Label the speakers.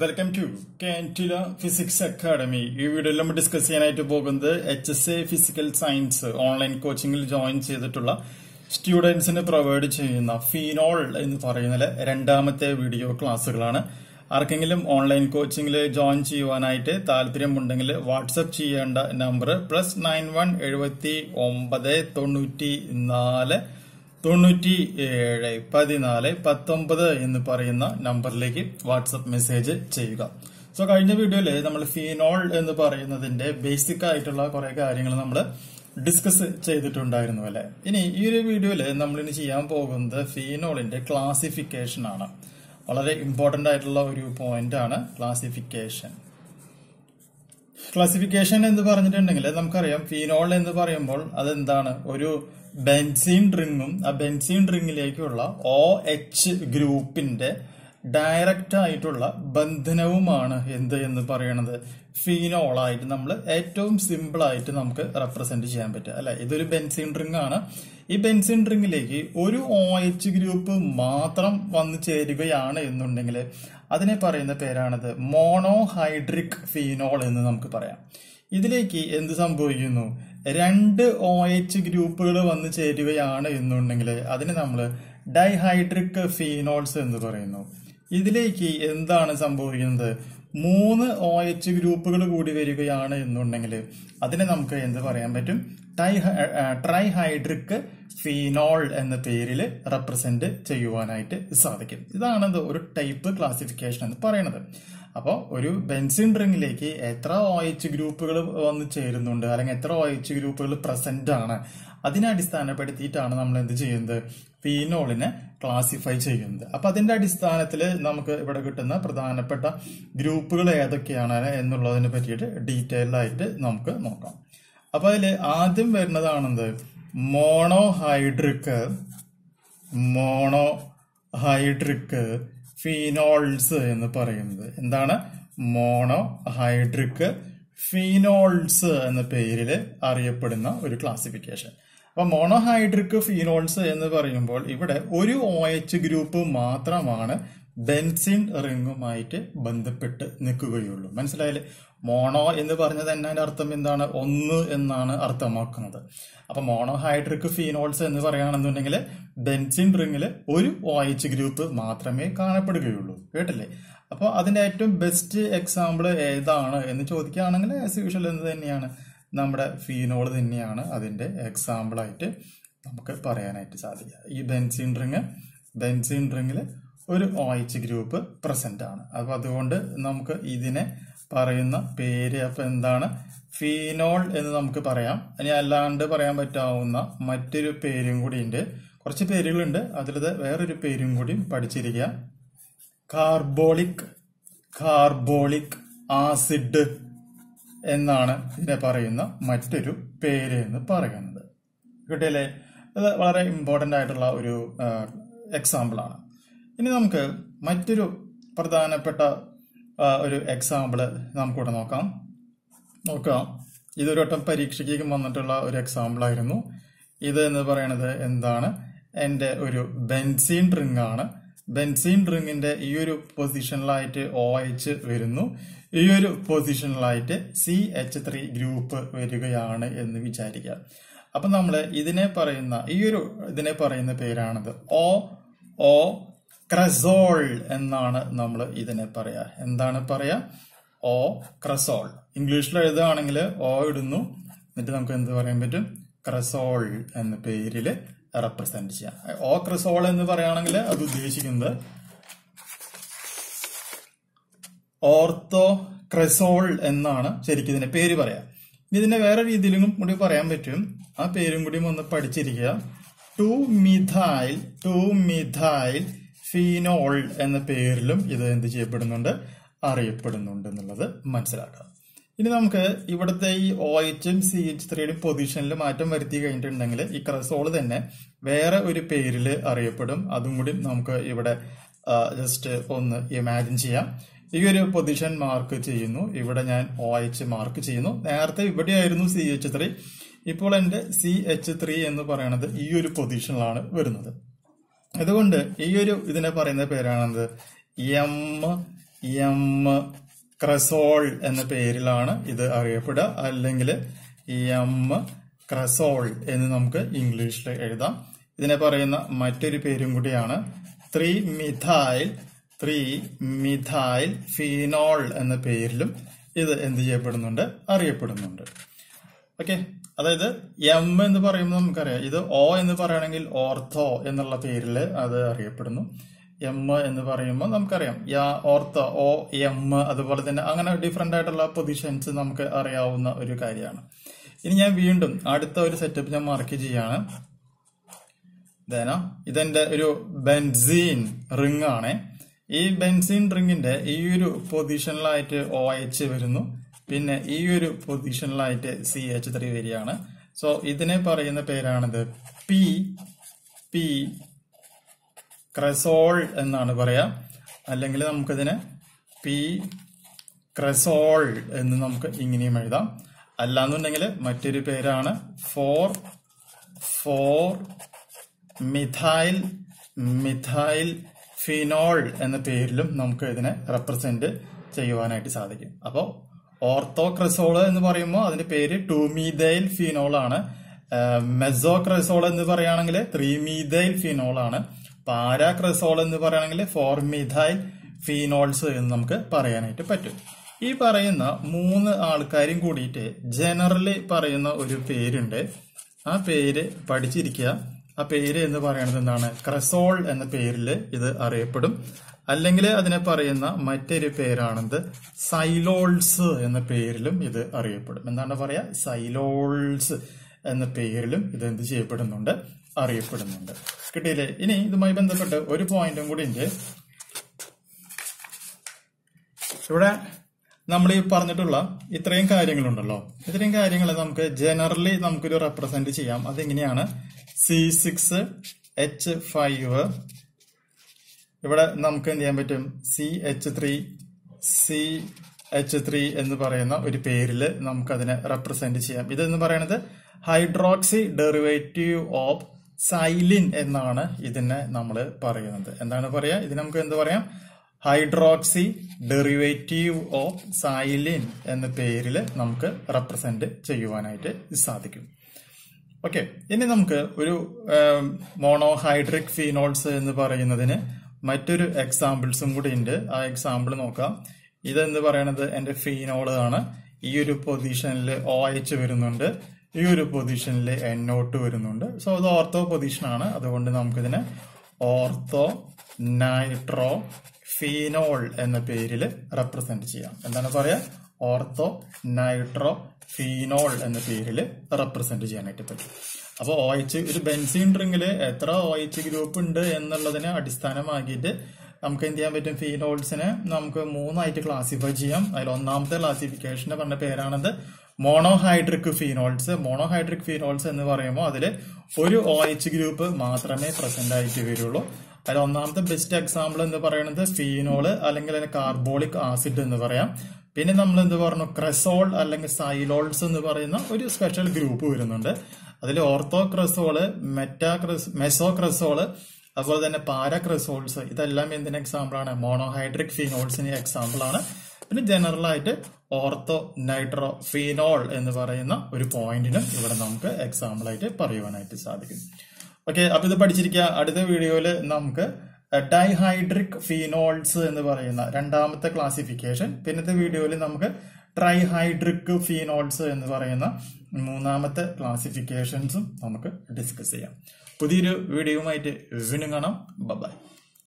Speaker 1: welcome to കാൻറ്റില physics academy ഈ വീഡിയോയിൽ നമ്മൾ ഡിസ്കസ് ചെയ്യാനായിട്ട് പോകുന്നത് H S A physical science online കോച്ചിങ്ങിൽ ജോയിൻ ചെയ്തിട്ടുള്ള സ്റ്റുഡൻസിന് പ്രൊവൈഡ് ചെയ്യുന്ന ഫീനോൾ എന്ന് പറയുന്ന രണ്ടാമത്തെ വീഡിയോ ക്ലാസ്സുകളാണ് ആർക്കെങ്കിലും ഓൺലൈൻ കോച്ചിങ്ങിൽ ജോയിൻ ചെയ്യുവാനായിട്ട് താല്പര്യമുണ്ടെങ്കിൽ വാട്സപ്പ് ചെയ്യേണ്ട നമ്പർ പ്ലസ് നയൻ വൺ എഴുപത്തി ഒമ്പത് തൊണ്ണൂറ്റി നാല് തൊണ്ണൂറ്റി ഏഴ് പതിനാല് പത്തൊമ്പത് എന്ന് പറയുന്ന നമ്പറിലേക്ക് വാട്സപ്പ് മെസ്സേജ് ചെയ്യുക സോ കഴിഞ്ഞ വീഡിയോയിൽ നമ്മൾ ഫീനോൾ എന്ന് പറയുന്നതിന്റെ ബേസിക് ആയിട്ടുള്ള കുറെ കാര്യങ്ങൾ നമ്മൾ ഡിസ്കസ് ചെയ്തിട്ടുണ്ടായിരുന്നു അല്ലെ ഇനി ഈ ഒരു വീഡിയോയിൽ നമ്മൾ ഇനി ചെയ്യാൻ പോകുന്നത് ഫീനോളിന്റെ ക്ലാസിഫിക്കേഷൻ ആണ് വളരെ ഇമ്പോർട്ടന്റ് ആയിട്ടുള്ള ഒരു പോയിന്റ് ആണ് ക്ലാസിഫിക്കേഷൻ ക്ലാസിഫിക്കേഷൻ എന്ന് പറഞ്ഞിട്ടുണ്ടെങ്കിൽ നമുക്കറിയാം ഫീനോൾ എന്ന് പറയുമ്പോൾ അതെന്താണ് ഒരു ബെൻസീൻ റിങ്ങും ആ ബെൻസീൻ റിങ്ങിലേക്കുള്ള ഒ എച്ച് ഗ്രൂപ്പിന്റെ ഡയറക്റ്റ് ആയിട്ടുള്ള ബന്ധനവുമാണ് എന്ത് എന്ന് പറയുന്നത് ഫീനോളായിട്ട് നമ്മൾ ഏറ്റവും സിമ്പിൾ ആയിട്ട് നമുക്ക് റെപ്രസെന്റ് ചെയ്യാൻ പറ്റുക അല്ലെ ഇതൊരു ബെൻസീൻ റിംഗ് ആണ് ഈ ബെൻസിൻ റിങ്ങിലേക്ക് ഒരു ഒ എച്ച് ഗ്രൂപ്പ് മാത്രം വന്നു ചേരുകയാണ് എന്നുണ്ടെങ്കിൽ അതിനെ പറയുന്ന പേരാണത് മോണോഹൈഡ്രിക് ഫീനോൾ എന്ന് നമുക്ക് പറയാം ഇതിലേക്ക് എന്ത് സംഭവിക്കുന്നു രണ്ട് ഒ എച്ച് ഗ്രൂപ്പുകൾ വന്നു ചേരുകയാണ് എന്നുണ്ടെങ്കിൽ അതിന് നമ്മൾ ഡൈഹൈഡ്രിക് ഫീനോൾസ് എന്ന് പറയുന്നു ഇതിലേക്ക് എന്താണ് സംഭവിക്കുന്നത് മൂന്ന് ഒ എച്ച് ഗ്രൂപ്പുകൾ കൂടി വരികയാണ് എന്നുണ്ടെങ്കിൽ അതിനെ നമുക്ക് എന്ത് പറയാൻ പറ്റും ടൈ ട്രൈഹൈഡ്രിക് ഫീനോൾ എന്ന പേരിൽ റെപ്രസെന്റ് ചെയ്യുവാനായിട്ട് സാധിക്കും ഇതാണ് ഒരു ടൈപ്പ് ക്ലാസിഫിക്കേഷൻ എന്ന് പറയുന്നത് അപ്പോൾ ഒരു ബെൻസിൻ റിങ്ങിലേക്ക് എത്ര ഒ എച്ച് ഗ്രൂപ്പുകൾ വന്ന് ചേരുന്നുണ്ട് അല്ലെങ്കിൽ എത്ര ഒ എച്ച് ഗ്രൂപ്പുകൾ പ്രസന്റ് ആണ് അതിനെ അടിസ്ഥാനപ്പെടുത്തിയിട്ടാണ് നമ്മൾ എന്ത് ചെയ്യുന്നത് ഫീനോളിനെ ക്ലാസിഫൈ ചെയ്യുന്നത് അപ്പൊ അതിന്റെ അടിസ്ഥാനത്തിൽ നമുക്ക് ഇവിടെ കിട്ടുന്ന പ്രധാനപ്പെട്ട ഗ്രൂപ്പുകൾ ഏതൊക്കെയാണ് എന്നുള്ളതിനെ പറ്റിയിട്ട് ഡീറ്റെയിൽ ആയിട്ട് നമുക്ക് നോക്കാം അപ്പൊ അതിൽ ആദ്യം വരുന്നതാണെന്ത് മോണോഹൈഡ്രിക് മോണോഹൈഡ്രിക് ഫീനോൾസ് എന്ന് പറയുന്നത് എന്താണ് മോണോഹൈഡ്രിക് ഫീനോൾസ് എന്ന പേരിൽ അറിയപ്പെടുന്ന ഒരു ക്ലാസിഫിക്കേഷൻ അപ്പൊ മോണോഹൈഡ്രിക് ഫീനോൾസ് എന്ന് പറയുമ്പോൾ ഇവിടെ ഒരു ഒ എച്ച് ഗ്രൂപ്പ് മാത്രമാണ് ബെൻസിൻ റിങ്ങുമായിട്ട് ബന്ധപ്പെട്ട് നിൽക്കുകയുള്ളൂ മനസ്സിലായില്ലേ മോണോ എന്ന് പറഞ്ഞത് തന്നെ അതിന്റെ അർത്ഥം എന്താണ് ഒന്ന് എന്നാണ് അർത്ഥമാക്കുന്നത് അപ്പൊ മോണോഹൈഡ്രിക് ഫീനോൾസ് എന്ന് പറയുകയാണെന്നുണ്ടെങ്കിൽ ബെൻസിൻ റിങ്ങിൽ ഒരു ഒ എച്ച് ഗ്രൂപ്പ് മാത്രമേ കാണപ്പെടുകയുള്ളൂ കേട്ടില്ലേ അപ്പോൾ അതിന്റെ ഏറ്റവും ബെസ്റ്റ് എക്സാമ്പിൾ ഏതാണ് എന്ന് ചോദിക്കുകയാണെങ്കിൽ ആസ് യൂഷ്വൽ എന്ന് തന്നെയാണ് നമ്മുടെ ഫീനോൾ തന്നെയാണ് അതിന്റെ എക്സാമ്പിൾ ആയിട്ട് നമുക്ക് പറയാനായിട്ട് സാധിക്കുക ഈ ബെൻസിൻ റിങ് ബെൻസിൻ റിങ്ങിൽ ഒരു ഒ എച്ച് ഗ്രൂപ്പ് പ്രസന്റ് ആണ് അപ്പൊ അതുകൊണ്ട് നമുക്ക് ഇതിനെ പറയുന്ന പേര് അപ്പൊ എന്താണ് ഫീനോൾ എന്ന് നമുക്ക് പറയാം ഇനി അല്ലാണ്ട് പറയാൻ പറ്റാവുന്ന മറ്റൊരു പേരും കൂടി ഉണ്ട് കുറച്ച് പേരുകളുണ്ട് അതിലത് വേറൊരു പേരും കൂടി പഠിച്ചിരിക്കുക കാർബോളിക് കാർബോളിക് ആസിഡ് എന്നാണ് ഇതിനെ പറയുന്ന മറ്റൊരു പേര് എന്ന് പറയുന്നത് കിട്ടിയല്ലേ ഇത് വളരെ ഇമ്പോർട്ടന്റ് ആയിട്ടുള്ള ഒരു എക്സാമ്പിൾ ആണ് ഇനി നമുക്ക് മറ്റൊരു പ്രധാനപ്പെട്ട ഒരു എക്സാമ്പിള് നമുക്കിവിടെ നോക്കാം നോക്കാം ഇതൊരു വട്ടം പരീക്ഷയ്ക്ക് വന്നിട്ടുള്ള ഒരു എക്സാമ്പിൾ ആയിരുന്നു ഇത് എന്ന് പറയുന്നത് എന്താണ് എൻ്റെ ഒരു ബെൻസീൻ റിംഗ് ആണ് ബെൻസീൻ റിങ്ങിന്റെ ഈ ഒരു പൊസിഷനിലായിട്ട് ഒ എച്ച് വരുന്നു ഈ ഒരു പൊസിഷനിലായിട്ട് സി എച്ച് ത്രീ ഗ്രൂപ്പ് വരികയാണ് എന്ന് വിചാരിക്കുക അപ്പൊ നമ്മൾ ഇതിനെ പറയുന്ന ഈ ഒരു ഇതിനെ പറയുന്ന പേരാണത് ഒ ഒ ക്രസോൾ എന്നാണ് നമ്മൾ ഇതിനെ പറയാ എന്താണ് പറയാ ഓ ക്രസോൾ ഇംഗ്ലീഷിൽ എഴുതുകയാണെങ്കിൽ ഓ ഇടുന്നു എന്നിട്ട് നമുക്ക് എന്ത് പറയാൻ പറ്റും ക്രസോൾ എന്ന പേരിൽ റെപ്രസെന്റ് ചെയ്യാം ഓ ക്രസോൾ എന്ന് പറയുകയാണെങ്കിൽ അത് ഉദ്ദേശിക്കുന്നത് ഓർത്തോ ക്രസോൾ എന്നാണ് ശരിക്കും ഇതിന്റെ പേര് പറയാം ഇതിന്റെ വേറെ രീതിയിലും കൂടി പറയാൻ പറ്റും ആ പേരും കൂടി ഒന്ന് പഠിച്ചിരിക്കുക two methyl two methyl phenol എന്ന പേരിലും ഇത് എന്ത് ചെയ്യപ്പെടുന്നുണ്ട് അറിയപ്പെടുന്നുണ്ട് എന്നുള്ളത് മനസ്സിലാക്കാം ഇനി നമുക്ക് ഇവിടുത്തെ ഈ ഒ എച്ചും സി എച്ച് ത്രീയുടെ പൊസിഷനിൽ മാറ്റം വരുത്തി കഴിഞ്ഞിട്ടുണ്ടെങ്കിൽ ഈ ക്രസോൾ തന്നെ വേറെ ഒരു പേരിൽ അറിയപ്പെടും അതും കൂടി നമുക്ക് ഇവിടെ ജസ്റ്റ് ഒന്ന് ഇമാജിൻ ചെയ്യാം ഈ ഒരു പൊസിഷൻ മാർക്ക് ചെയ്യുന്നു ഇവിടെ ഞാൻ ഒ എച്ച് മാർക്ക് ചെയ്യുന്നു നേരത്തെ ഇവിടെയായിരുന്നു സി എച്ച് ത്രീ ഇപ്പോൾ എന്റെ സി എച്ച് ത്രീ എന്ന് പറയുന്നത് ഈ ഒരു പൊസിഷനിലാണ് വരുന്നത് അതുകൊണ്ട് ഈ ഒരു ഇതിനെ പറയുന്ന പേരാണത് എം എം ക്രസോൾ എന്ന പേരിലാണ് ഇത് അറിയപ്പെടുക അല്ലെങ്കിൽ എം ക്രസോൾ എന്ന് നമുക്ക് ഇംഗ്ലീഷിൽ എഴുതാം ഇതിനെ പറയുന്ന മറ്റൊരു പേരും കൂടിയാണ് three methyl three methyl phenol എന്ന പേരിലും ഇത് എന്ത് ചെയ്യപ്പെടുന്നുണ്ട് അറിയപ്പെടുന്നുണ്ട് ഓക്കെ അതായത് എം എന്ന് പറയുമ്പോൾ നമുക്കറിയാം ഇത് ഒ എന്ന് പറയുകയാണെങ്കിൽ ഓർത്തോ എന്നുള്ള പേരിൽ അത് അറിയപ്പെടുന്നു എം എന്ന് പറയുമ്പോൾ നമുക്കറിയാം യാ ഓർത്തോ ഒ എം അതുപോലെ തന്നെ അങ്ങനെ ഡിഫറെന്റ് ആയിട്ടുള്ള പൊസിഷൻസ് നമുക്ക് അറിയാവുന്ന ഒരു കാര്യമാണ് ഇനി ഞാൻ വീണ്ടും അടുത്ത ഒരു സെറ്റപ്പ് ഞാൻ മാർക്ക് ചെയ്യാണ് ദേന ഇതെന്റെ ഒരു ബെൻസീൻ റിംഗ് ആണ് ഈ ബെൻസീൻ റിംഗിന്റെ ഈ ഒരു പൊസിഷനിലായിട്ട് ഒ എച്ച് വരുന്നു പിന്നെ ഈ ഒരു പൊസിഷനിലായിട്ട് സി എച്ച് ത്രീ വരികയാണ് സോ ഇതിനെ പറയുന്ന പേരാണിത് പി പി ക്രസോൾ എന്നാണ് പറയാ അല്ലെങ്കിൽ നമുക്കിതിനെ പി ക്രസോൾ എന്ന് നമുക്ക് ഇങ്ങനെയും എഴുതാം അല്ലാന്നുണ്ടെങ്കിൽ മറ്റൊരു പേരാണ് four four methyl methyl phenol എന്ന പേരിലും നമുക്ക് ഇതിനെ റെപ്രസെന്റ് ചെയ്യുവാനായിട്ട് സാധിക്കും അപ്പോൾ ഓർത്തോക്രസോൾ എന്ന് പറയുമ്പോൾ അതിന്റെ പേര് ടൂമീതൈൽ ഫിനോൾ ആണ് മെസോക്രസോൾ എന്ന് പറയുകയാണെങ്കിൽ ത്രീമീതൈൽ ഫിനോൾ ആണ് പാരാക്രസോൾ എന്ന് പറയുകയാണെങ്കിൽ ഫോർമിഥൈൽ ഫീനോൾസ് എന്ന് നമുക്ക് പറയാനായിട്ട് പറ്റും ഈ പറയുന്ന മൂന്ന് ആൾക്കാരും കൂടിയിട്ട് ജനറലി പറയുന്ന ഒരു പേരുണ്ട് ആ പേര് പഠിച്ചിരിക്കുക ആ പേര് എന്ന് പറയുന്നത് എന്താണ് ക്രസോൾ എന്ന പേരിൽ ഇത് അറിയപ്പെടും അല്ലെങ്കിൽ അതിനെ പറയുന്ന മറ്റൊരു പേരാണെന്ത് സൈലോൾസ് എന്ന പേരിലും ഇത് അറിയപ്പെടും എന്താണ് പറയാ സൈലോൾസ് എന്ന പേരിലും ഇത് എന്ത് ചെയ്യപ്പെടുന്നുണ്ട് അറിയപ്പെടുന്നുണ്ട് കിട്ടിയില്ലേ ഇനി ഇതുമായി ബന്ധപ്പെട്ട് ഒരു പോയിന്റും കൂടി ഉണ്ട് ഇവിടെ നമ്മൾ ഈ പറഞ്ഞിട്ടുള്ള ഇത്രയും കാര്യങ്ങളുണ്ടല്ലോ ഇത്രയും കാര്യങ്ങൾ നമുക്ക് ജനറലി നമുക്കൊരു റെപ്രസെന്റ് ചെയ്യാം അതെങ്ങനെയാണ് സി സിക്സ് എച്ച് ഫൈവ് ഇവിടെ നമുക്ക് എന്ത് ചെയ്യാൻ പറ്റും C H three C H three എന്ന് പറയുന്ന ഒരു പേരിൽ നമുക്കതിനെ റെപ്രസെന്റ് ചെയ്യാം ഇതെന്ന് പറയുന്നത് ഹൈഡ്രോക്സി ഡെറിവേറ്റീവ് ഓഫ് സൈലിൻ എന്നാണ് ഇതിനെ നമ്മൾ പറയുന്നത് എന്താണ് പറയാ ഇത് നമുക്ക് എന്ത് പറയാം ഹൈഡ്രോക്സി ഡെറിവേറ്റീവ് ഓഫ് സൈലിൻ എന്ന പേരിൽ നമുക്ക് റെപ്രസെന്റ് ചെയ്യുവാനായിട്ട് സാധിക്കും ഓക്കെ ഇനി നമുക്ക് ഒരു മോണോഹൈഡ്രിക് ഫീനോൾസ് എന്ന് പറയുന്നതിന് മറ്റൊരു എക്സാമ്പിൾസും കൂടി ഉണ്ട് ആ എക്സാമ്പിൾ നോക്കാം ഇതെന്ന് പറയുന്നത് എന്റെ ഫീനോള് ആണ് ഈ ഒരു പൊസിഷനിൽ ഒ എച്ച് വരുന്നുണ്ട് ഈ ഒരു പൊസിഷനിൽ എന്നോട്ട് വരുന്നുണ്ട് സോ ഇത് ഓർത്തോ പൊസിഷൻ ആണ് അതുകൊണ്ട് നമുക്കിതിനെ ഓർത്തോ നൈട്രോ ഫീനോൾ എന്ന പേരിൽ റെപ്രസെന്റ് ചെയ്യാം എന്താണ് പറയാ ഓർത്തോ നൈട്രോ ഫീനോൾ എന്ന പേരിൽ റെപ്രസെന്റ് ചെയ്യാനായിട്ട് പറ്റും അപ്പോൾ ഒ എച്ച് ഒരു ബെൻസീൻ ഡ്രിങ്കിൽ എത്ര ഒ എച്ച് ഗ്രൂപ്പ് ഉണ്ട് എന്നുള്ളതിനെ അടിസ്ഥാനമാക്കിയിട്ട് നമുക്ക് എന്ത് ചെയ്യാൻ പറ്റും ഫീനോൾസിനെ നമുക്ക് മൂന്നായിട്ട് ക്ലാസിഫൈ ചെയ്യാം അതിൽ ഒന്നാമത്തെ ക്ലാസിഫിക്കേഷന്റെ പറഞ്ഞ പേരാണത് മോണോഹൈഡ്രിക് ഫീനോൾസ് മോണോഹൈഡ്രിക് ഫീനോൾസ് എന്ന് പറയുമ്പോൾ അതിൽ ഒരു ഒ എച്ച് ഗ്രൂപ്പ് മാത്രമേ പ്രസന്റ് ആയിട്ട് വരുള്ളൂ അതിൽ ഒന്നാമത്തെ ബെസ്റ്റ് എക്സാമ്പിൾ എന്ന് പറയുന്നത് ഫീനോള് അല്ലെങ്കിൽ അതിന് കാർബോളിക് ആസിഡ് എന്ന് പറയാം പിന്നെ നമ്മൾ എന്ത് പറഞ്ഞു ക്രസോൾ അല്ലെങ്കിൽ സൈലോൾസ് എന്ന് പറയുന്ന ഒരു സ്പെഷ്യൽ ഗ്രൂപ്പ് വരുന്നുണ്ട് അതിൽ ഓർത്തോ ക്രസോള് മെറ്റാക്രസ് മെസോക്രസോള് അതുപോലെ തന്നെ പാരാക്രസോൾസ് ഇതെല്ലാം എന്തിന് എക്സാമ്പിൾ ആണ് മോണോഹൈഡ്രിക് ഫീനോൾസിന് എക്സാമ്പിൾ ആണ് പിന്നെ ജനറൽ ആയിട്ട് ഓർത്തോ നൈട്രോ ഫീനോൾ എന്ന് പറയുന്ന ഒരു പോയിന്റിനും ഇവിടെ നമുക്ക് എക്സാമ്പിൾ ആയിട്ട് പറയുവാനായിട്ട് സാധിക്കും ഓക്കെ അപ്പൊ ഇത് പഠിച്ചിരിക്കുക അടുത്ത വീഡിയോയിൽ നമുക്ക് ഡൈഹൈഡ്രിക് ഫീനോൾസ് എന്ന് പറയുന്ന രണ്ടാമത്തെ ക്ലാസിഫിക്കേഷൻ പിന്നത്തെ വീഡിയോയിൽ നമുക്ക് ട്രൈഹൈഡ്രിക് ഫീനോൾസ് എന്ന് പറയുന്ന മൂന്നാമത്തെ ക്ലാസിഫിക്കേഷൻസും നമുക്ക് ഡിസ്കസ് ചെയ്യാം പുതിയൊരു വീഡിയോയുമായിട്ട് വീണ്ടും കാണാം ബൈ